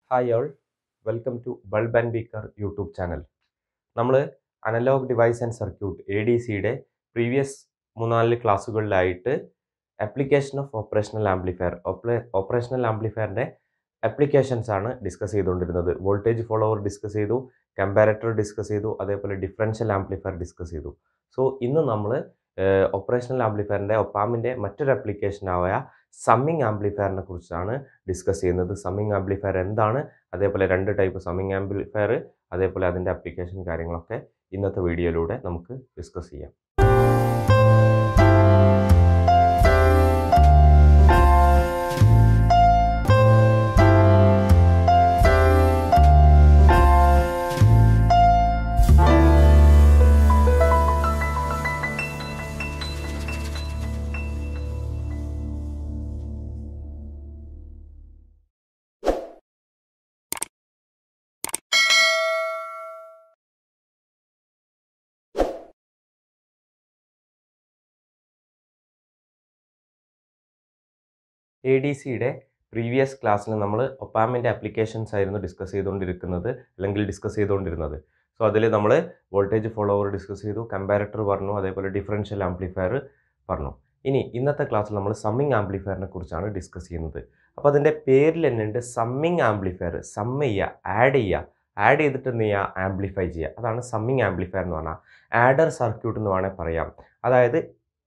hi all welcome to bulb and beaker YouTube channel നമ്മൾ analog device and circuit A D സിയുടെ previous മൂന്നാല് ക്ലാസ്സുകളിലായിട്ട് application of operational amplifier operational ആംപ്ലിഫയറിൻ്റെ applications ആണ് discuss ചെയ്തുകൊണ്ടിരുന്നത് voltage follower discuss ചെയ്തു comparator discuss ചെയ്തു അതേപോലെ ഡിഫറൻഷ്യൽ ആംപ്ലിഫയർ ഡിസ്കസ് ചെയ്തു സോ ഇന്ന് നമ്മൾ ഓപ്പറേഷണൽ ആംപ്ലിഫയറിൻ്റെ ഒപ്പാമിൻ്റെ മറ്റൊരു ആപ്ലിക്കേഷനായ സമ്മിങ് ആംപ്ലിഫയറിനെ കുറിച്ചാണ് ഡിസ്കസ് ചെയ്യുന്നത് സമ്മിങ് ആംപ്ലിഫയർ എന്താണ് അതേപോലെ രണ്ട് ടൈപ്പ് സമ്മിങ് ആംപ്ലിഫയർ അതേപോലെ അതിൻ്റെ ആപ്ലിക്കേഷൻ കാര്യങ്ങളൊക്കെ ഇന്നത്തെ വീഡിയോയിലൂടെ നമുക്ക് ഡിസ്കസ് ചെയ്യാം എ ഡി സിയുടെ പ്രീവിയസ് ക്ലാസ്സിൽ നമ്മൾ ഒപ്പാമിൻ്റെ ആപ്ലിക്കേഷൻസ് ആയിരുന്നു ഡിസ്കസ് ചെയ്തുകൊണ്ടിരിക്കുന്നത് അല്ലെങ്കിൽ ഡിസ്കസ് ചെയ്തുകൊണ്ടിരുന്നത് സോ അതിൽ നമ്മൾ വോൾട്ടേജ് ഫോളോവർ ഡിസ്കസ് ചെയ്തു കമ്പാരറ്റർ പറഞ്ഞു അതേപോലെ ഡിഫറൻഷ്യൽ ആംപ്ലിഫയർ പറഞ്ഞു ഇനി ഇന്നത്തെ ക്ലാസ്സിൽ നമ്മൾ സമ്മിങ് ആംപ്ലിഫയറിനെ കുറിച്ചാണ് ഡിസ്കസ് ചെയ്യുന്നത് അപ്പോൾ അതിൻ്റെ പേരിൽ തന്നെ ഉണ്ട് സമ്മിങ് ആംപ്ലിഫയർ സമ്മ ചെയ്യുക ആഡ് ചെയ്യുക ആഡ് ചെയ്തിട്ട് എന്ത് ചെയ്യുക ആംപ്ലിഫൈ ചെയ്യുക അതാണ് സമ്മിങ് ആംപ്ലിഫയർ എന്ന് പറഞ്ഞാൽ ആഡർ സർക്യൂട്ട് എന്ന് വേണമെങ്കിൽ പറയാം അതായത്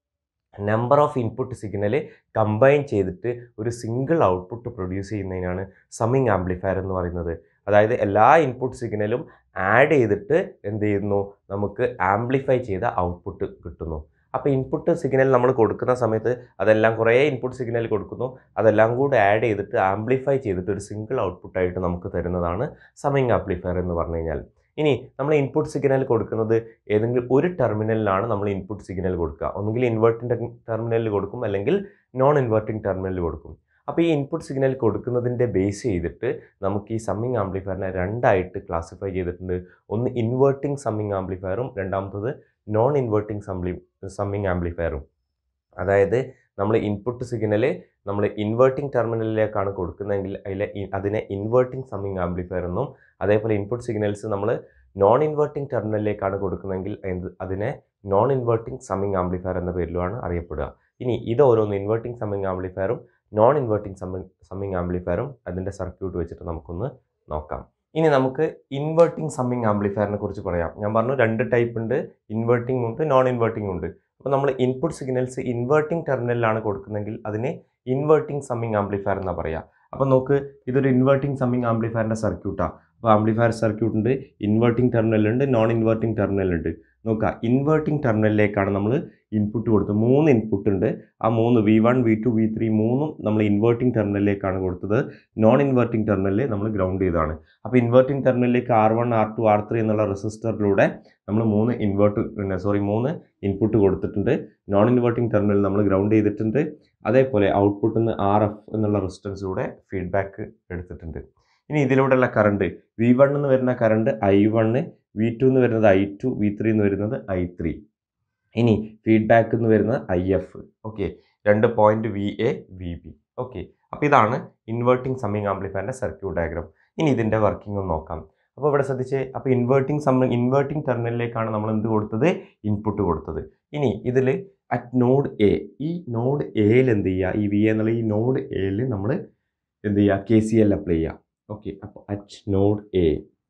number of input signal combine ചെയ്തിട്ട് ഒരു സിംഗിൾ ഔട്ട്പുട്ട് പ്രൊഡ്യൂസ് ചെയ്യുന്നതിനാണ് സമ്മിങ് ആംപ്ലിഫയർ എന്ന് പറയുന്നത് അതായത് എല്ലാ ഇൻപുട്ട് സിഗ്നലും ആഡ് ചെയ്തിട്ട് എന്ത് ചെയ്യുന്നു നമുക്ക് ആംപ്ലിഫൈ ചെയ്ത ഔട്ട്പുട്ട് കിട്ടുന്നു അപ്പോൾ ഇൻപുട്ട് സിഗ്നൽ നമ്മൾ കൊടുക്കുന്ന സമയത്ത് അതെല്ലാം കുറേ ഇൻപുട്ട് സിഗ്നൽ കൊടുക്കുന്നു അതെല്ലാം കൂടെ ആഡ് ചെയ്തിട്ട് ആംപ്ലിഫൈ ചെയ്തിട്ട് ഒരു സിംഗിൾ ഔട്ട്പുട്ടായിട്ട് നമുക്ക് തരുന്നതാണ് സമ്മിങ് ആംപ്ലിഫയർ എന്ന് പറഞ്ഞു കഴിഞ്ഞാൽ ഇനി നമ്മൾ ഇൻപുട്ട് സിഗ്നൽ കൊടുക്കുന്നത് ഏതെങ്കിലും ഒരു ടെർമിനലിലാണ് നമ്മൾ ഇൻപുട്ട് സിഗ്നൽ കൊടുക്കുക ഒന്നുകിൽ ഇൻവെർട്ടിംഗ് ടെർമിനലിൽ കൊടുക്കും അല്ലെങ്കിൽ നോൺ ഇൻവെർട്ടിംഗ് ടെർമിനലിൽ കൊടുക്കും അപ്പോൾ ഈ ഇൻപുട്ട് സിഗ്നൽ കൊടുക്കുന്നതിൻ്റെ ബേസ് ചെയ്തിട്ട് നമുക്ക് ഈ സമ്മിങ് ആംപ്ലിഫയറിനെ രണ്ടായിട്ട് ക്ലാസിഫൈ ചെയ്തിട്ടുണ്ട് ഒന്ന് ഇൻവെർട്ടിംഗ് സമ്മിങ് ആംപ്ലിഫയറും രണ്ടാമത്തത് നോൺ ഇൻവെർട്ടിംഗ് സമ്മിങ് സമ്മിങ് ആംപ്ലിഫയറും അതായത് നമ്മൾ ഇൻപുട്ട് സിഗ്നൽ നമ്മൾ ഇൻവെർട്ടിംഗ് ടെർമിനലിലേക്കാണ് കൊടുക്കുന്നതെങ്കിൽ അതിലെ അതിനെ ഇൻവെർട്ടിംഗ് സമ്മിങ് ആംപ്ലിഫയർ എന്നും അതേപോലെ ഇൻപുട്ട് സിഗ്നൽസ് നമ്മൾ നോൺ ഇൻവെർട്ടിംഗ് ടെർമിനലിലേക്കാണ് കൊടുക്കുന്നതെങ്കിൽ അതിനെ നോൺ ഇൻവെർട്ടിംഗ് സമ്മിങ് ആംപ്ലിഫയർ എന്ന പേരിലുമാണ് അറിയപ്പെടുക ഇനി ഇത് ഓരോന്ന് ഇൻവെർട്ടിംഗ് സമ്മിങ് ആംപ്ലിഫയറും നോൺ ഇൻവെർട്ടിംഗ് സമ്മിങ് സമ്മിങ് ആംപ്ലിഫയറും അതിൻ്റെ സർക്യൂട്ട് വെച്ചിട്ട് നമുക്കൊന്ന് നോക്കാം ഇനി നമുക്ക് ഇൻവെർട്ടിംഗ് സമ്മിങ് ആംപ്ലിഫയറിനെ കുറിച്ച് പറയാം ഞാൻ പറഞ്ഞു രണ്ട് ടൈപ്പ് ഉണ്ട് ഇൻവെർട്ടിംഗ് ഉണ്ട് നോൺ ഇൻവെർട്ടിംഗ് ഉണ്ട് അപ്പോൾ നമ്മൾ ഇൻപുട്ട് സിഗ്നൽസ് ഇൻവെർട്ടിംഗ് ടെർമിനലിലാണ് കൊടുക്കുന്നതെങ്കിൽ അതിനെ ഇൻവെർട്ടിംഗ് സമ്മിങ് ആംപ്ലിഫയർ എന്നാണ് പറയുക അപ്പോൾ നോക്ക് ഇതൊരു ഇൻവെർട്ടിംഗ് സമ്മിങ് ആംപ്ലിഫയറിൻ്റെ സർക്യൂട്ടാണ് അപ്പോൾ ആംപ്ലിഫയർ സർക്യൂട്ട് ഉണ്ട് ഇൻവെർട്ടിംഗ് ടെർമിനലുണ്ട് നോൺ ഇൻവെർട്ടിംഗ് ടെർമിനലുണ്ട് നോക്കുക ഇൻവെർട്ടിംഗ് ടെർമിനലിലേക്കാണ് നമ്മൾ ഇൻപുട്ട് കൊടുത്തത് മൂന്ന് ഇൻപുട്ട് ഉണ്ട് ആ മൂന്ന് V one V two V three മൂന്നും നമ്മൾ ഇൻവെർട്ടിംഗ് ടെർമിനലിലേക്കാണ് കൊടുത്തത് നോൺ ഇൻവെർട്ടിംഗ് ടെർമിനലിൽ നമ്മൾ ഗ്രൗണ്ട് ചെയ്തതാണ് അപ്പോൾ ഇൻവെർട്ടിംഗ് ടെർമിനലിലേക്ക് R one R two R three എന്നുള്ള റെസിസ്റ്ററിലൂടെ നമ്മൾ മൂന്ന് ഇൻവെർട്ട് പിന്നെ സോറി മൂന്ന് ഇൻപുട്ട് കൊടുത്തിട്ടുണ്ട് നോൺ ഇൻവെർട്ടിംഗ് ടെർമിനൽ നമ്മൾ ഗ്രൗണ്ട് ചെയ്തിട്ടുണ്ട് അതേപോലെ ഔട്ട്പുട്ടിൽ നിന്ന് ആർ എഫ് എന്നുള്ള റെസിസ്റ്റൻസിലൂടെ ഫീഡ്ബാക്ക് എടുത്തിട്ടുണ്ട് ഇനി ഇതിലൂടെയുള്ള കറണ്ട് വി വൺ എന്ന് വരുന്ന current I one V two എന്ന് വരുന്നത് ഐ ടു വി ത്രീ എന്ന് വരുന്നത് ഐ ത്രീ ഇനി ഫീഡ്ബാക്ക് എന്ന് വരുന്നത് ഐ എഫ് ഓക്കെ രണ്ട് point V A V B okay അപ്പോൾ ഇതാണ് ഇൻവെർട്ടിംഗ് സമ്മിങ് ആംപ്ലിഫയറിൻ്റെ സർക്യൂട്ട് ഡയഗ്രാം ഇനി ഇതിൻ്റെ വർക്കിംഗ് ഒന്ന് നോക്കാം അപ്പോൾ ഇവിടെ ശ്രദ്ധിച്ച് അപ്പോൾ ഇൻവെർട്ടിംഗ് സമ്മ ഇൻവെർട്ടിംഗ് ടെർമിനലിലേക്കാണ് നമ്മൾ എന്ത് കൊടുത്തത് ഇൻപുട്ട് കൊടുത്തത് ഇനി ഇതിൽ അറ്റ് നോഡ് എ ഈ നോഡ് എയിൽ എന്ത് ചെയ്യുക ഈ വി എന്നുള്ള ഈ നോഡ് എയിൽ നമ്മൾ എന്ത് ചെയ്യുക കെ സി എൽ അപ്ലൈ ചെയ്യുക ഓക്കെ അപ്പോൾ അറ്റ് നോഡ് എ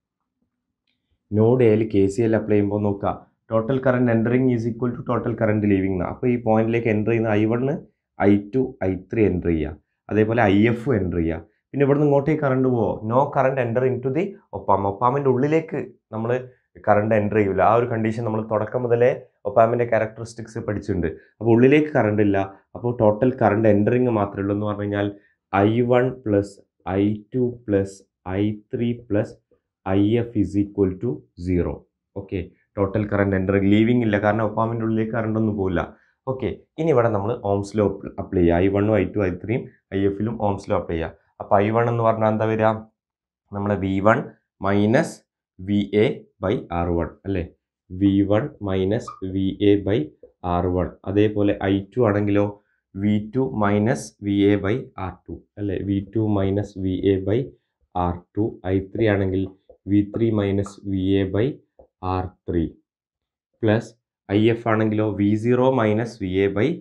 നോഡ് എയിൽ കെ സി എൽ അപ്ലൈ ചെയ്യുമ്പോൾ നോക്കുക total current entering is equal to total current leaving എന്നാണ് അപ്പോൾ ഈ പോയിന്റിലേക്ക് എൻ്റർ ചെയ്യുന്ന I one I two I three enter ചെയ്യുക അതേപോലെ ഐ എഫ് എൻ്റർ ചെയ്യുക പിന്നെ ഇവിടുന്ന് ഇങ്ങോട്ടേക്ക് കറണ്ട് പോവോ no current enter into the opamp ഒപ്പാമിൻ്റെ ഉള്ളിലേക്ക് നമ്മൾ കറണ്ട് എൻ്റർ ചെയ്യില്ല ആ ഒരു കണ്ടീഷൻ നമ്മൾ തുടക്കം മുതലേ ഒപ്പാമിൻ്റെ ക്യാരക്ടറിസ്റ്റിക്സ് പഠിച്ചിട്ടുണ്ട് അപ്പോൾ ഉള്ളിലേക്ക് കറണ്ട് ഇല്ല അപ്പോൾ ടോട്ടൽ കറണ്ട് എൻ്ററിങ് മാത്രമേ ഉള്ളൂ എന്ന് പറഞ്ഞു കഴിഞ്ഞാൽ I one plus I two plus I three plus I F is equal to zero okay total current entering leaving ഇല്ല കാരണം ഒപ്പാമിൻ്റെ ഉള്ളിലേക്ക് കറണ്ട് ഒന്നും പോകില്ല ഓക്കെ ഇനി ഇവിടെ നമ്മൾ ഓംസ്ലോ അപ്ലൈ ചെയ്യുക ഐ വണ്ണും ഐ ടു ഐ ത്രീയും ഐ എഫിലും ഓംസ്ലോ അപ്ലൈ ചെയ്യുക അപ്പോൾ ഐ വൺ എന്ന് പറഞ്ഞാൽ എന്താ വരിക നമ്മളെ V one minus V A by R one അല്ലേ V one minus V A by R one അതേപോലെ ഐ ടു ആണെങ്കിലോ V two minus V A by R two അല്ലേ V two minus V A by R two I three ആണെങ്കിൽ V three minus V A by R three plus I F ആണെങ്കിലോ V zero minus V A by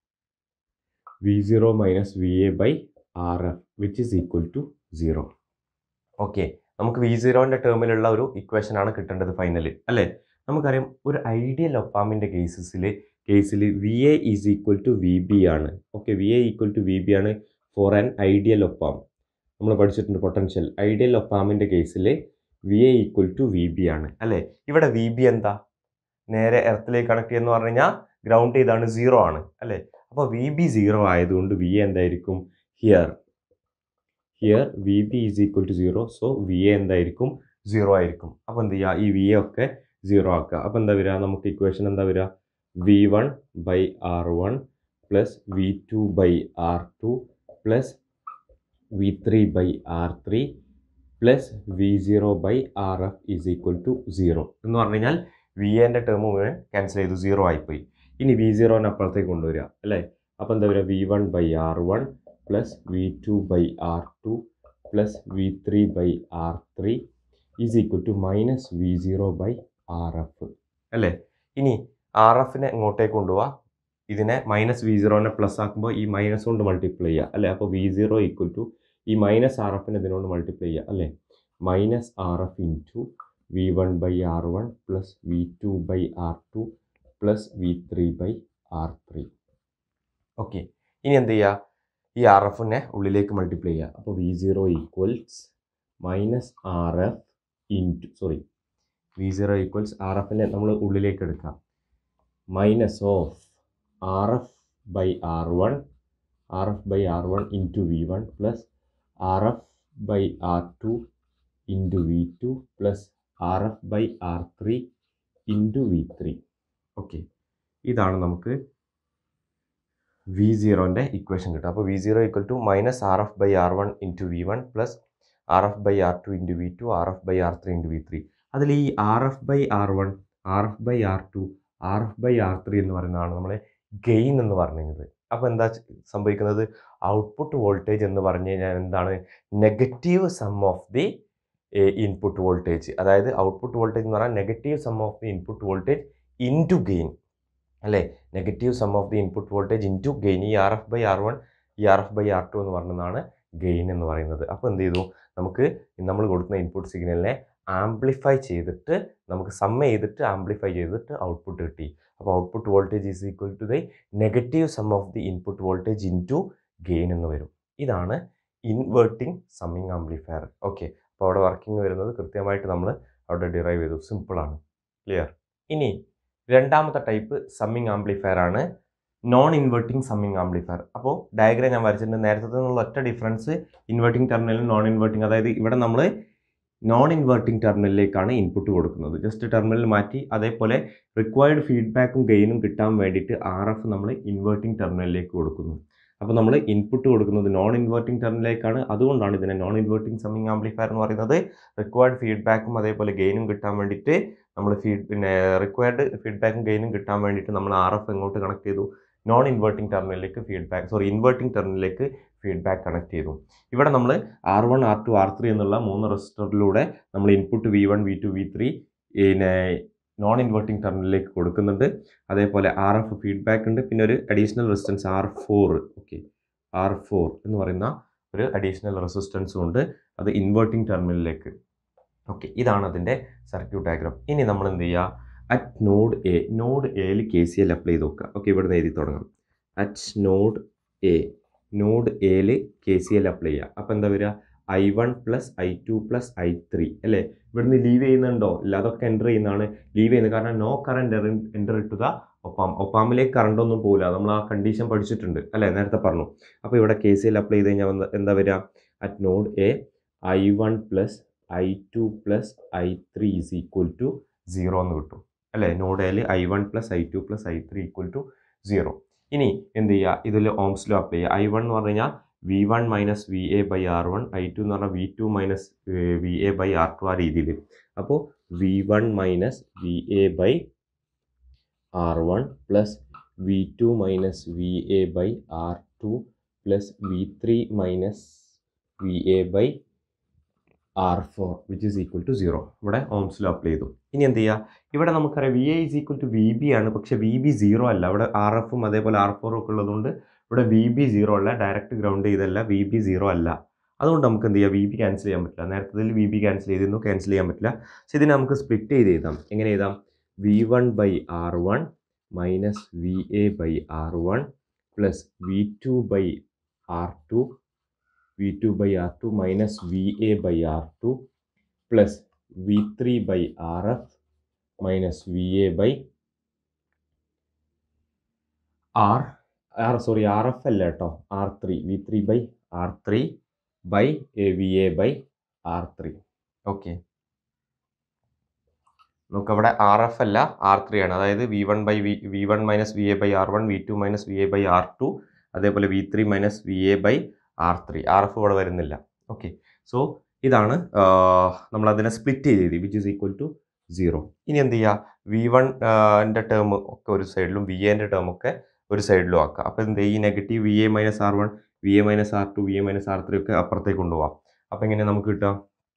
V zero minus V A by R F which is equal to zero okay നമുക്ക് V സീറോൻ്റെ ടേമിലുള്ള ഒരു equation ആണ് കിട്ടേണ്ടത് finally അല്ലേ നമുക്കറിയാം ഒരു ഐഡിയൽ ഒപ്പാമിൻ്റെ കേസസിൽ കേസിൽ V A is equal to V B ആണ് okay V A equal to V B ആണ് ഫോർ ആൻ ഐഡിയൽ ഒപ്പാം നമ്മൾ പഠിച്ചിട്ടുണ്ട് പൊട്ടൻഷ്യൽ ഐഡിയൽ ഒപ്പാമിൻ്റെ കേസിൽ V A equal to V B ആണ് അല്ലേ ഇവിടെ വി ബി എന്താ നേരെ എർത്തിലേക്ക് കണക്ട് ചെയ്യുന്ന പറഞ്ഞു കഴിഞ്ഞാൽ ഗ്രൗണ്ട് ചെയ്താണ് സീറോ ആണ് അല്ലേ അപ്പോൾ വി ബി സീറോ ആയതുകൊണ്ട് വി എ എന്തായിരിക്കും here here V B is equal to zero so V A എന്തായിരിക്കും സീറോ ആയിരിക്കും അപ്പോൾ എന്ത് ചെയ്യുക ഈ വി എ ഒക്കെ സീറോ ആക്കുക അപ്പോൾ എന്താ വരിക നമുക്ക് ഇക്വേഷൻ എന്താ വരിക V one by R one plus V two by R two plus V three by R three plus V zero by R F is equal to zero എന്ന് പറഞ്ഞു കഴിഞ്ഞാൽ വി എൻ്റെ ടേം മുഴുവൻ ക്യാൻസൽ ചെയ്തു zero ആയിപ്പോയി ഇനി V സീറോനെ അപ്പുറത്തേക്ക് കൊണ്ടുവരിക അല്ലേ അപ്പോൾ എന്താ വരിക V one by R one plus V two by R two plus V three by R three is equal to minus V zero by R F അല്ലേ ഇനി ആർ എഫിനെ ഇങ്ങോട്ടേക്ക് കൊണ്ടുപോവാ ഇതിനെ മൈനസ് വി സീറോനെ പ്ലസ് ആക്കുമ്പോൾ ഈ മൈനസ് കൊണ്ട് multiply ചെയ്യുക അല്ലേ അപ്പോൾ വി സീറോ ഈക്വൽ ടു ഈ മൈനസ് ആർ എഫിനെ ഇതിനോട് മൾട്ടിപ്ലൈ ചെയ്യുക അല്ലേ minus R F into V one by R one plus V two by R two plus V three by R three okay ഇനി എന്ത് ചെയ്യുക ഈ ആർ എഫിനെ ഉള്ളിലേക്ക് മൾട്ടിപ്ലൈ ചെയ്യുക അപ്പോൾ V zero equals minus R F into sorry V zero equals R എഫിനെ നമ്മൾ ഉള്ളിലേക്ക് എടുക്കാം minus of R F by R one R F by R one into V one plus R F by R two into V two plus R F by R three into V three okay ഇതാണ് നമുക്ക് V സീറോൻ്റെ equation കിട്ടുക അപ്പോൾ V zero equal to minus R F by R one into V one plus R F by R two into V two R F by R three into V three അതിൽ ഈ R F by R one R F by R two R F by R three എന്ന് പറയുന്നതാണ് നമ്മളെ gain എന്ന് പറയുന്നത് അപ്പോൾ എന്താ സംഭവിക്കുന്നത് ഔട്ട്പുട്ട് വോൾട്ടേജ് എന്ന് പറഞ്ഞു കഴിഞ്ഞാൽ എന്താണ് negative sum of the input voltage അതായത് ഔട്ട്പുട്ട് വോൾട്ടേജ് എന്ന് പറഞ്ഞാൽ negative sum of the input voltage into ടു ഗെയിൻ അല്ലേ negative sum of the input voltage into ടു ഗെയിൻ ഈ R F by R one ഈ R F by R two എന്ന് പറയുന്നതാണ് ഗെയിൻ എന്ന് പറയുന്നത് അപ്പോൾ എന്ത് ചെയ്തു നമുക്ക് നമ്മൾ കൊടുക്കുന്ന ഇൻപുട്ട് സിഗ്നലിനെ ആംപ്ലിഫൈ ചെയ്തിട്ട് നമുക്ക് സമ്മ ചെയ്തിട്ട് ആംപ്ലിഫൈ ചെയ്തിട്ട് ഔട്ട്പുട്ട് കിട്ടി അപ്പോൾ output voltage is equal to the negative sum of the input voltage into ടു ഗെയിൻ എന്ന് വരും ഇതാണ് ഇൻവേർട്ടിംഗ് സമ്മിങ് ആംപ്ലിഫയർ ഓക്കെ അപ്പോൾ അവിടെ വർക്കിംഗ് വരുന്നത് കൃത്യമായിട്ട് നമ്മൾ അവിടെ ഡിറൈവ് ചെയ്തു സിമ്പിളാണ് ക്ലിയർ ഇനി രണ്ടാമത്തെ ടൈപ്പ് സമ്മിങ് ആംപ്ലിഫയർ ആണ് നോൺ ഇൻവേർട്ടിംഗ് സമ്മിങ് ആംപ്ലിഫയർ അപ്പോൾ ഡയഗ്രാം ഞാൻ വരച്ചിട്ടുണ്ട് നേരത്തെ നിന്നുള്ള ഒറ്റ ഡിഫറൻസ് ഇൻവേർട്ടിംഗ് ടെർമിനലും നോൺ ഇൻവേർട്ടിംഗ് അതായത് ഇവിടെ നമ്മൾ നോൺ ഇൻവേർട്ടിംഗ് ടെർമിനലിലേക്കാണ് ഇൻപുട്ട് കൊടുക്കുന്നത് ജസ്റ്റ് ടെർമിനൽ മാറ്റി അതേപോലെ റിക്വയർഡ് ഫീഡ്ബാക്കും ഗെയിനും കിട്ടാൻ വേണ്ടിയിട്ട് ആർ എഫ് നമ്മൾ ഇൻവേർട്ടിംഗ് ടെർമിനലിലേക്ക് കൊടുക്കുന്നു അപ്പോൾ നമ്മൾ ഇൻപുട്ട് കൊടുക്കുന്നത് നോൺ ഇൻവേർട്ടിംഗ് ടെർമിനലിലേക്കാണ് അതുകൊണ്ടാണ് ഇതിനെ നോൺ ഇൻവേർട്ടിംഗ് സമ്മിങ് ആംപ്ലിഫയർ എന്ന് പറയുന്നത് റിക്വയർഡ് ഫീഡ്ബാക്കും അതേപോലെ ഗെയിനും കിട്ടാൻ വേണ്ടിയിട്ട് നമ്മൾ ഫീഡ് പിന്നെ റിക്വയർഡ് ഫീഡ്ബാക്കും ഗെയിനും കിട്ടാൻ വേണ്ടിയിട്ട് നമ്മൾ ആർ എഫ് എങ്ങോട്ട് കണക്ട് ചെയ്തു നോൺ ഇൻവേർട്ടിംഗ് ടെർമിനലിലേക്ക് ഫീഡ്ബാക്ക് സോറി ഇൻവേർട്ടിംഗ് ടെർമിനലിലേക്ക് ഫീഡ്ബാക്ക് കണക്ട് ചെയ്തു ഇവിടെ നമ്മൾ R one R two R three എന്നുള്ള മൂന്ന് റെസിസ്റ്ററിലൂടെ നമ്മൾ input V one V two V three പിന്നെ നോൺ ഇൻവേർട്ടിംഗ് ടെർമിനലിലേക്ക് കൊടുക്കുന്നുണ്ട് അതേപോലെ ആർ എഫ് ഫീഡ്ബാക്ക് ഉണ്ട് പിന്നെ ഒരു additional resistance R four okay R four എന്ന് പറയുന്ന ഒരു അഡീഷണൽ റെസിസ്റ്റൻസും ഉണ്ട് അത് ഇൻവേർട്ടിംഗ് ടെർമിനലിലേക്ക് ഓക്കെ ഇതാണ് അതിൻ്റെ സർക്യൂട്ട് ഡയഗ്രാം ഇനി നമ്മൾ എന്ത് ചെയ്യുക അറ്റ് നോഡ് എ നോഡ് എയിൽ കെ സി എൽ അപ്ലൈ ചെയ്ത് നോക്കുക ഓക്കെ ഇവിടുന്ന് എഴുതി തുടങ്ങാം അറ്റ് നോഡ് എ നോഡ് എയിൽ കെ സി എൽ അപ്ലൈ ചെയ്യുക അപ്പോൾ എന്താ വരിക I one plus I two plus I three അല്ലേ ഇവിടുന്ന് ലീവ് ചെയ്യുന്നുണ്ടോ ഇല്ല അതൊക്കെ എൻ്റർ ചെയ്യുന്നതാണ് ലീവ് ചെയ്യുന്നത് കാരണം നോ കറണ്ട് എൻ്റർ ഇട്ടുക ഒപ്പാം ഒപ്പാമിലേക്ക് കറണ്ട് ഒന്നും പോകില്ല നമ്മൾ ആ കണ്ടീഷൻ പഠിച്ചിട്ടുണ്ട് അല്ലേ നേരത്തെ പറഞ്ഞു അപ്പോൾ ഇവിടെ കെ സി എൽ അപ്ലൈ ചെയ്ത് കഴിഞ്ഞാൽ എന്താ- എന്താ വരിക at node A I one plus I two plus I three is equal to zero എന്ന് കിട്ടും അല്ലേ നോഡ് എയിൽ I one plus I two plus I three equal to zero ഇനി എന്ത് ചെയ്യുക ഇതിൽ ഓംസ്ലോ അപ്ലൈ ചെയ്യുക ഐ വൺ എന്ന് പറഞ്ഞു കഴിഞ്ഞാൽ V one minus V A by R one I two എന്ന് പറഞ്ഞാൽ V two minus V A by R two ആ രീതിയിൽ അപ്പോൾ V one minus V A by R one plus V two minus V A by R two plus V three minus V A by R four which is equal to zero ഇവിടെ Ohm's law apply ചെയ്തു ഇനി എന്ത് ചെയ്യുക ഇവിടെ നമുക്കറിയാം V A is equal to V B ആണ് പക്ഷേ V B zero അല്ല ഇവിടെ ആർ എഫും അതേപോലെ ആർ ഫോറും ഒക്കെ ഉള്ളതുകൊണ്ട് ഇവിടെ വി ബി സീറോ അല്ല ഡയറക്റ്റ് ഗ്രൗണ്ട് ചെയ്തല്ല വി ബി സീറോ അല്ല അതുകൊണ്ട് നമുക്ക് എന്ത് ചെയ്യാം വി ബി ക്യാൻസൽ ചെയ്യാൻ പറ്റില്ല നേരത്തെ വി ബി ക്യാൻസൽ ചെയ്തിരുന്നു ക്യാൻസൽ ചെയ്യാൻ പറ്റില്ല പക്ഷേ ഇതിനെ നമുക്ക് സ്പ്ലിറ്റ് ചെയ്ത് എഴുതാം എങ്ങനെ എഴുതാം V one by R one minus V A by R one plus V two by R two V two by R two minus V A by R two plus V three by R F minus V A by R R sorry R F അല്ല കേട്ടോ R three V three by R three by A V A by R three okay നമുക്കവിടെ R F അല്ല R three ആണ് അതായത് V one by V V one minus V A by R one V two minus V A by R two അതേപോലെ V three minus V A by R three R F ഇവിടെ വരുന്നില്ല okay so ഇതാണ് നമ്മൾ അതിനെ split ചെയ്ത് എഴുതി which is equal to zero ഇനി എന്ത് ചെയ്യുക വി വൺ എൻ്റെ ടേം ഒക്കെ ഒരു സൈഡിലും വി എൻ്റെ ടേം ഒക്കെ ഒരു സൈഡിലും ആക്കുക അപ്പോൾ എന്ത് ഈ negative V A minus R one V A minus R two V A minus R three ഒക്കെ അപ്പുറത്തേക്ക് കൊണ്ടുപോകാം അപ്പോൾ എങ്ങനെ നമുക്ക് കിട്ടുക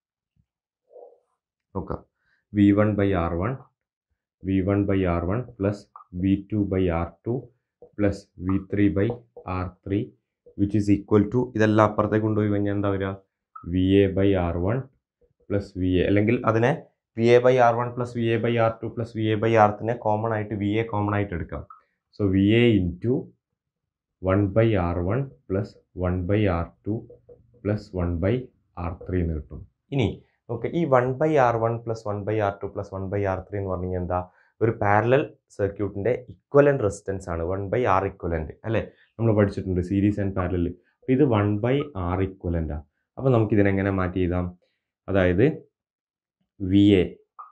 നോക്കാം V one by R one V one by R one plus V two by R two plus V three by R three which is equal to ഇതെല്ലാം അപ്പുറത്തേക്ക് കൊണ്ടുപോയി കഴിഞ്ഞാൽ എന്താ വരിക V A by R one plus V A അല്ലെങ്കിൽ അതിനെ V A by R one plus V A by R two plus V A by R ത്തിനെ common ആയിട്ട് വി എ കോമൺ ആയിട്ട് എടുക്കാം so V A into one by R one plus one by R two plus one by R three എന്ന് കിട്ടും ഇനി okay ഈ one by R one plus one by R two plus one by R three എന്ന് പറഞ്ഞു കഴിഞ്ഞാൽ എന്താ ഒരു parallel സർക്യൂട്ടിൻ്റെ ഇക്വലൻ്റ് റെസിസ്റ്റൻസ് ആണ് വൺ ബൈ ആർ ഇക്വലൻ്റ് അല്ലേ നമ്മൾ പഠിച്ചിട്ടുണ്ട് സീരീസ് ആൻഡ് പാരലൽ അപ്പോൾ ഇത് വൺ ബൈ ആർ ഇക്വലൻ്റാണ് അപ്പോൾ നമുക്കിതിനെങ്ങനെ മാറ്റി എഴുതാം അതായത് V A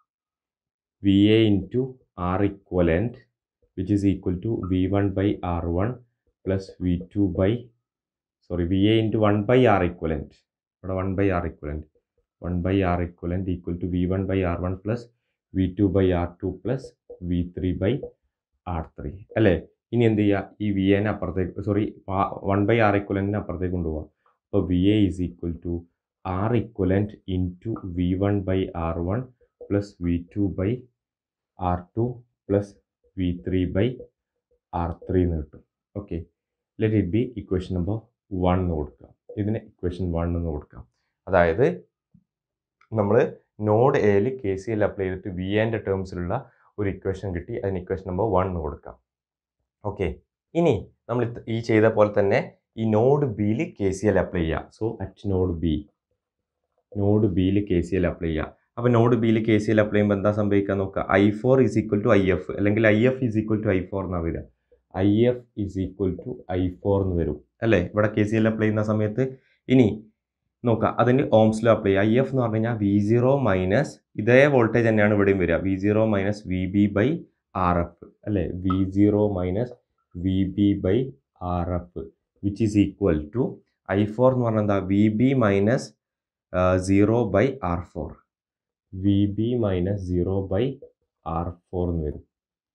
V A into R equivalent which is equal to V one by R one plus V two by sorry V A into one by R equivalent ഇവിടെ one by R equivalent one by R equivalent equal to V one by R one plus V two by R two plus V three by R three അല്ലേ ഇനി എന്ത് ചെയ്യുക ഈ V എനെ അപ്പുറത്തേക്ക് sorry one by R ഇക്വലൻറ്റിനെ അപ്പുറത്തേക്ക് കൊണ്ടുപോകാം അപ്പോൾ V A is equal to R equivalent into V one by R one plus V two by R two plus V three by R three എന്ന് കിട്ടും okay let it be equation number one എന്ന് കൊടുക്കുക ഇതിന് equation one എന്ന് കൊടുക്കാം അതായത് നമ്മൾ node എയിൽ കെ സി എൽ അപ്ലൈ ചെയ്തിട്ട് വി എൻ്റെ ടേംസിലുള്ള ഒരു ഇക്വേഷൻ കിട്ടി അതിന് ഇക്വേഷൻ നമ്പർ വൺ എന്ന് കൊടുക്കാം ഓക്കെ ഇനി നമ്മൾ ഇത് ഈ ചെയ്ത പോലെ തന്നെ ഈ നോഡ് ബിയിൽ കെ സി എൽ അപ്ലൈ ചെയ്യുക so at node B node ബിയിൽ കെ സി എൽ അപ്ലൈ ചെയ്യുക അപ്പോൾ നോഡ് ബിയിൽ കെ സി എൽ അപ്ലൈ ചെയ്യുമ്പോൾ എന്താ സംഭവിക്കുക നോക്കുക I four is equal to I F അല്ലെങ്കിൽ I F is equal to I four എന്നാണ് വരിക I F is equal to I four എന്ന് വരും അല്ലേ ഇവിടെ കെ സി എൽ അപ്ലൈ ചെയ്യുന്ന സമയത്ത് ഇനി നോക്കുക അതിന് ഓംസിലോ അപ്ലൈ ചെയ്യുക ഐ എഫ് എന്ന് പറഞ്ഞു കഴിഞ്ഞാൽ വി സീറോ മൈനസ് ഇതേ വോൾട്ടേജ് തന്നെയാണ് ഇവിടെയും വരിക V zero minus V B by R F അല്ലേ V zero minus V B by R F which is equal to I four എന്ന് പറഞ്ഞാൽ എന്താ V B minus zero by R four V B minus zero by R four എന്ന് വരും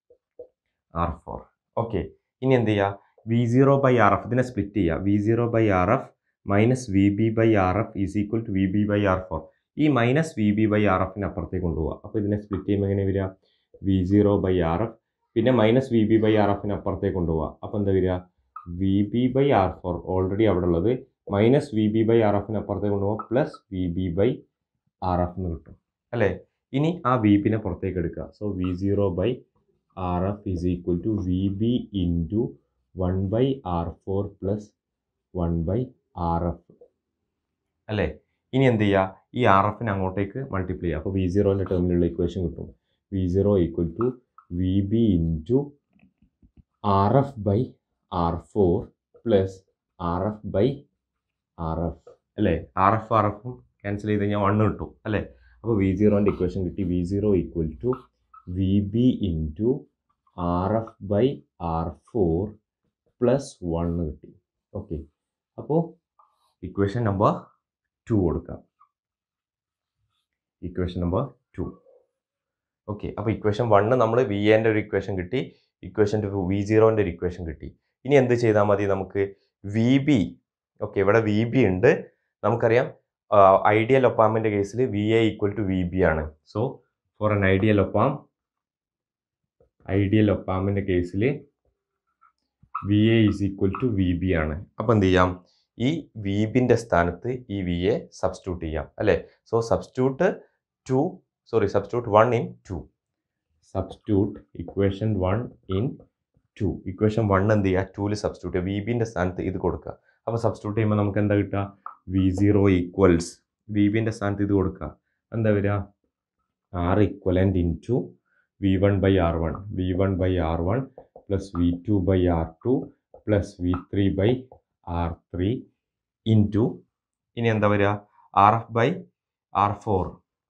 R four okay ഇനി എന്ത് ചെയ്യുക V zero by R F ഇതിനെ split ചെയ്യുക V zero by R F minus V B by R F is equal to V B by R four ഈ minus V B by R എഫിന് അപ്പുറത്തേക്ക് കൊണ്ടുപോകുക അപ്പോൾ ഇതിനെ സ്പ്ലിറ്റ് ചെയ്യുമ്പോൾ എങ്ങനെ വരിക V zero by R F പിന്നെ minus V B by R എഫിന് അപ്പുറത്തേക്ക് കൊണ്ടുപോകുക അപ്പോൾ എന്താ വരിക V B by R four already അവിടെ ഉള്ളത് minus V B by R എഫിന് അപ്പുറത്തേക്ക് കൊണ്ടുപോകുക plus V B by R F എന്ന് കിട്ടും അല്ലേ ഇനി ആ വി ബിനെ പുറത്തേക്ക് എടുക്കുക so V zero by R F is equal to V B into one by R four plus one by R F അല്ലേ ഇനി എന്ത് ചെയ്യുക ഈ ആർ എഫിനെ അങ്ങോട്ടേക്ക് മൾട്ടിപ്ലൈ ചെയ്യുക അപ്പോൾ വി സീറോൻ്റെ ടേമിലുള്ള ഇക്വേഷൻ കിട്ടും V zero equal to V B into R F by R four plus R F by R F അല്ലേ ആർ എഫ് ആർ എഫും ക്യാൻസൽ ചെയ്ത് കഴിഞ്ഞാൽ വണ്ണ് കിട്ടും അല്ലേ അപ്പോൾ വി സീറോൻ്റെ ഇക്വേഷൻ കിട്ടി V zero equal to V B into R F by R four plus one കിട്ടി ഓക്കെ അപ്പോൾ ഇക്വേഷൻ നമ്പർ ടു കൊടുക്കാം ഇക്വേഷൻ നമ്പർ ടു ഓക്കെ അപ്പോൾ ഇക്വേഷൻ വണ്ണ് നമ്മൾ വി എൻ്റെ ഒരു ഇക്വേഷൻ കിട്ടി ഇക്വേഷൻ ടു വി സീറോൻ്റെ ഒരു ഇക്വേഷൻ കിട്ടി ഇനി എന്ത് ചെയ്താൽ മതി നമുക്ക് വി ബി ഓക്കെ ഇവിടെ വി ബി ഉണ്ട് നമുക്കറിയാം ഐഡിയൽ ഒപ്പാമിൻ്റെ കേസിൽ V A equal to V B ആണ് so for N ideal op amp ideal ഒപ്പാമിൻ്റെ കേസിൽ V A is equal to V B ആണ് അപ്പോൾ എന്ത് ചെയ്യാം ഈ വി ബിൻ്റെ സ്ഥാനത്ത് ഈ വി എ സബ്സ്റ്റിറ്റ്യൂട്ട് ചെയ്യാം അല്ലേ so substitute two sorry substitute one in two substitute equation one in two equation one എന്ത് ചെയ്യുക ടൂവിൽ സബ്സ്റ്റിറ്റ്യൂട്ട് ചെയ്യുക വി ബിൻ്റെ സ്ഥാനത്ത് ഇത് കൊടുക്കുക അപ്പോൾ സബ്സ്റ്റിറ്റ്യൂട്ട് ചെയ്യുമ്പോൾ നമുക്ക് എന്താ കിട്ടുക വി സീറോ ഈക്വൽസ് വി ബിൻ്റെ സ്ഥാനത്ത് ഇത് കൊടുക്കുക എന്താ വരിക R equivalent into V one by R one V one by R one plus V two by R two plus V three by R three into ഇനി എന്താ വരിക R F by R four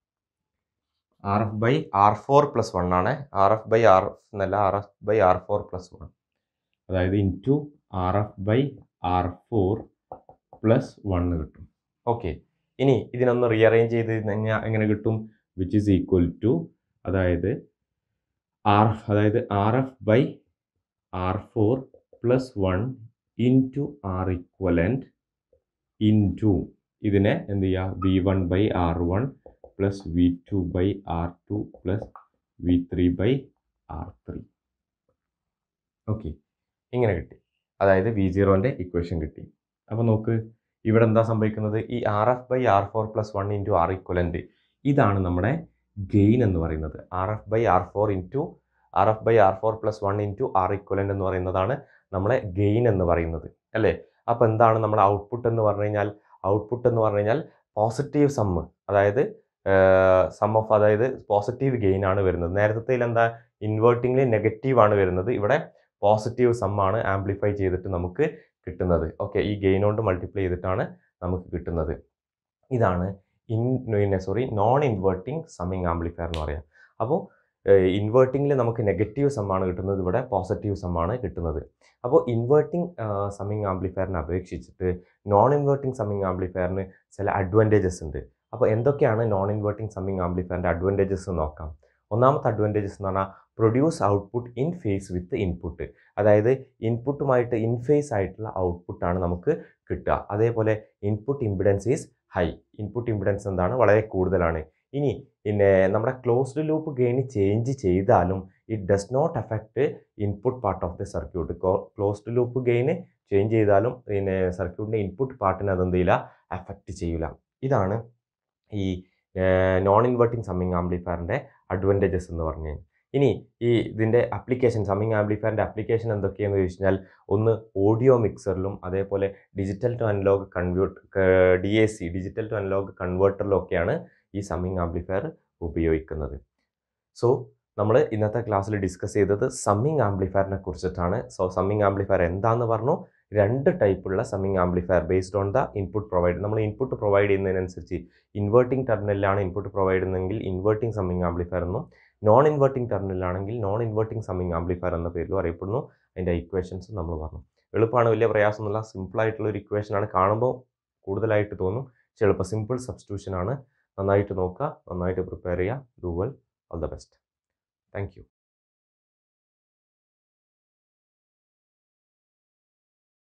R F by R four plus one ആണ് R F by R എന്നല്ല R F by R four plus one അതായത് into R F by R four plus one കിട്ടും okay ഇനി ഇതിനൊന്ന് rearrange ചെയ്ത് കഴിഞ്ഞാൽ എങ്ങനെ കിട്ടും വിച്ച് ഈസ് ഈക്വൽ ടു അതായത് ആർ അതായത് R F by R four plus one in into R equivalent into ഇതിനെ എന്ത് ചെയ്യുക V one by R one plus V two by R two plus V three by R three okay ഇങ്ങനെ കിട്ടി അതായത് V സീറോൻ്റെ equation കിട്ടി അപ്പോൾ നോക്ക് ഇവിടെ എന്താ സംഭവിക്കുന്നത് ഈ R F by R four plus one into R equivalent ഇതാണ് നമ്മുടെ ഗെയിൻ എന്ന് പറയുന്നത് R F by R four into R F by R four plus one into R equivalent എന്ന് പറയുന്നതാണ് നമ്മളെ ഗെയിൻ എന്ന് പറയുന്നത് അല്ലേ അപ്പോൾ എന്താണ് നമ്മുടെ ഔട്ട്പുട്ട് എന്ന് പറഞ്ഞു കഴിഞ്ഞാൽ ഔട്ട്പുട്ട് എന്ന് പറഞ്ഞു കഴിഞ്ഞാൽ പോസിറ്റീവ് സമ്മ് അതായത് സം ഓഫ് അതായത് പോസിറ്റീവ് ഗെയിൻ ആണ് വരുന്നത് നേരത്തെ എന്താ ഇൻവേർട്ടിംഗിൽ നെഗറ്റീവ് ആണ് വരുന്നത് ഇവിടെ പോസിറ്റീവ് സം ആണ് ആംപ്ലിഫൈ ചെയ്തിട്ട് നമുക്ക് കിട്ടുന്നത് ഓക്കെ ഈ ഗെയിൻ കൊണ്ട് മൾട്ടിപ്ലൈ ചെയ്തിട്ടാണ് നമുക്ക് കിട്ടുന്നത് ഇതാണ് in sorry non inverting summing amplifier എന്ന് പറയാം അപ്പോൾ ഇൻവേർട്ടിങ്ങിൽ നമുക്ക് നെഗറ്റീവ് സമ്മാണ് കിട്ടുന്നത് ഇവിടെ പോസിറ്റീവ് സമ്മാണ് കിട്ടുന്നത് അപ്പോൾ ഇൻവേർട്ടിംഗ് സമ്മിങ് ആംപ്ലിഫയറിനെ അപേക്ഷിച്ചിട്ട് നോൺ ഇൻവേർട്ടിംഗ് സമ്മിങ് ആംപ്ലിഫയറിന് ചില അഡ്വാൻറ്റേജസ് ഉണ്ട് അപ്പോൾ എന്തൊക്കെയാണ് നോൺ ഇൻവേർട്ടിംഗ് സമ്മിങ് ആംപ്ലിഫയറിൻ്റെ അഡ്വാൻറ്റേജസ് നോക്കാം ഒന്നാമത്തെ അഡ്വാൻറ്റേജസ് എന്ന് പറഞ്ഞാൽ produce output in phase with input അതായത് ഇൻപുട്ടുമായിട്ട് ഇൻ ഫേസ് ആയിട്ടുള്ള ഔട്ട്പുട്ടാണ് നമുക്ക് കിട്ടുക അതേപോലെ input impedance is high input impedance എന്താണ് വളരെ കൂടുതലാണ് ഇനി പിന്നെ നമ്മുടെ ക്ലോസ്ഡ് ലൂപ്പ് ഗെയിൻ ചേഞ്ച് ചെയ്താലും it does not affect input part of the circuit closed loop gain change ചെയ്താലും പിന്നെ സർക്യൂട്ടിൻ്റെ ഇൻപുട്ട് പാർട്ടിനെ അതെന്ത് ചെയ്യില്ല അഫക്റ്റ് ചെയ്യില്ല ഇതാണ് ഈ നോൺ ഇൻവെർട്ടിംഗ് സമ്മിങ് ആംപ്ലിഫയറിൻ്റെ അഡ്വാൻറ്റേജസ് എന്ന് പറഞ്ഞു കഴിഞ്ഞാൽ ഇനി ഈ ഇതിൻ്റെ അപ്ലിക്കേഷൻ സമ്മിങ് ആംപ്ലിഫയറിൻ്റെ അപ്ലിക്കേഷൻ എന്തൊക്കെയാണെന്ന് ചോദിച്ചു കഴിഞ്ഞാൽ ഒന്ന് ഓഡിയോ മിക്സറിലും അതേപോലെ digital to analog convert D A C digital to analog കൺവേർട്ടറിലും ഒക്കെയാണ് ഈ സമ്മിങ് ആംപ്ലിഫയർ ഉപയോഗിക്കുന്നത് സോ നമ്മൾ ഇന്നത്തെ ക്ലാസ്സിൽ ഡിസ്കസ് ചെയ്തത് സമ്മിങ് ആംപ്ലിഫയറിനെ കുറിച്ചിട്ടാണ് സോ സമ്മിങ് ആംപ്ലിഫയർ എന്താണെന്ന് പറഞ്ഞു രണ്ട് ടൈപ്പുള്ള summing amplifier based on the input provide നമ്മൾ ഇൻപുട്ട് പ്രൊവൈഡ് ചെയ്യുന്നതിനനുസരിച്ച് ഇൻവേർട്ടിംഗ് ടെർമിനലിലാണ് ഇൻപുട്ട് പ്രൊവൈഡ് ചെയ്യുന്നതെങ്കിൽ ഇൻവേർട്ടിംഗ് സമ്മിങ് ആംപ്ലിഫയർ എന്നും നോൺ ഇൻവേർട്ടിംഗ് ടെർമിനലാണെങ്കിൽ നോൺ ഇൻവേർട്ടിംഗ് സമ്മിങ് ആംപ്ലിഫയർ എന്ന പേരിലും അറിയപ്പെടുന്നു അതിൻ്റെ ഇക്വേഷൻസ് നമ്മൾ പറഞ്ഞു എളുപ്പമാണ് വലിയ പ്രയാസമൊന്നുമില്ല സിമ്പിൾ ആയിട്ടുള്ള ഒരു ഇക്വേഷനാണ് കാണുമ്പോൾ കൂടുതലായിട്ട് തോന്നും പക്ഷേ എളുപ്പം സിമ്പിൾ സബ്സ്റ്റിറ്റ്യൂഷൻ ആണ് നന്നായിട്ട് നോക്കുക നന്നായിട്ട് പ്രിപ്പയർ ചെയ്യുക do well all the best thank U